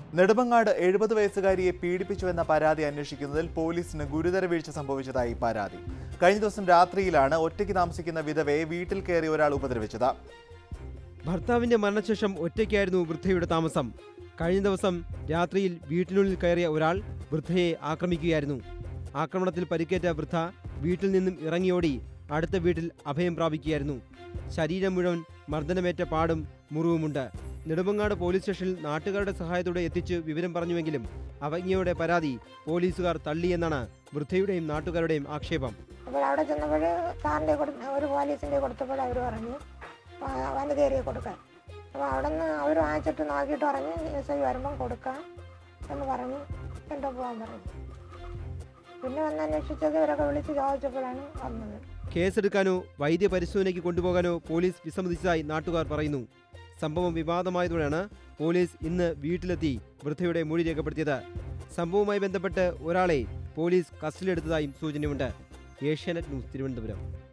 നെടുമങ്ങാട് എഴുപത് വയസ്സുകാരിയെ പീഡിപ്പിച്ചുവെന്ന പരാതി അന്വേഷിക്കുന്നതിൽ പോലീസിന് ഗുരുതര വീഴ്ച സംഭവിച്ചതായി പരാതി കഴിഞ്ഞ ദിവസം രാത്രിയിലാണ് ഒറ്റയ്ക്ക് താമസിക്കുന്ന വിധവയെ വീട്ടിൽ കയറി ഒരാൾ ഉപദ്രവിച്ചത് ഭർത്താവിന്റെ മരണശേഷം ഒറ്റയ്ക്കായിരുന്നു വൃദ്ധയുടെ താമസം കഴിഞ്ഞ ദിവസം രാത്രിയിൽ വീട്ടിനുള്ളിൽ കയറിയ ഒരാൾ വൃദ്ധയെ ആക്രമിക്കുകയായിരുന്നു ആക്രമണത്തിൽ പരിക്കേറ്റ വൃദ്ധ വീട്ടിൽ നിന്നും ഇറങ്ങിയോടി അടുത്ത വീട്ടിൽ അഭയം പ്രാപിക്കുകയായിരുന്നു ശരീരം മുഴുവൻ മർദ്ദനമേറ്റ പാടും മുറിവുമുണ്ട് നെടുമങ്ങാട് പോലീസ് സ്റ്റേഷനിൽ നാട്ടുകാരുടെ സഹായത്തോടെ എത്തിച്ച് വിവരം പറഞ്ഞുവെങ്കിലും അവജ്ഞയുടെ പരാതി പോലീസുകാർ തള്ളിയെന്നാണ് വൃദ്ധയുടെയും നാട്ടുകാരുടെയും ആക്ഷേപം അപ്പോൾ അവിടെ ചെന്നപ്പോൾ സാറിൻ്റെ കൊടു ഒരു പോലീസിൻ്റെ കൊടുത്തപ്പോൾ അവർ പറഞ്ഞു "ആ, വനിതേറിയെ കൊടുക്കാൻ അപ്പോൾ അവിടെ നിന്ന് അവർ വാങ്ങിച്ചിട്ട് നോക്കിയിട്ട് പറഞ്ഞ് എസ് ഐ വരുമ്പം കൊടുക്കാം എന്ന് പറഞ്ഞ് എന്തോ പോകാൻ പറഞ്ഞു പിന്നെ വന്ന് അന്വേഷിച്ചത് ഇവരൊക്കെ വിളിച്ച് ചോദിച്ചപ്പോഴാണ് വന്നത് കേസെടുക്കാനോ വൈദ്യപരിശോധനയ്ക്ക് കൊണ്ടുപോകാനോ പോലീസ് വിസമ്മതിച്ചതായി നാട്ടുകാർ പറയുന്നു സംഭവം വിവാദമായതോടെയാണ് പോലീസ് ഇന്ന് വീട്ടിലെത്തി വൃദ്ധയുടെ മൊഴി രേഖപ്പെടുത്തിയത് സംഭവവുമായി ബന്ധപ്പെട്ട് ഒരാളെ പോലീസ് കസ്റ്റഡിയിലെടുത്തതായും സൂചനയുണ്ട് ഏഷ്യാനെറ്റ് ന്യൂസ് തിരുവനന്തപുരം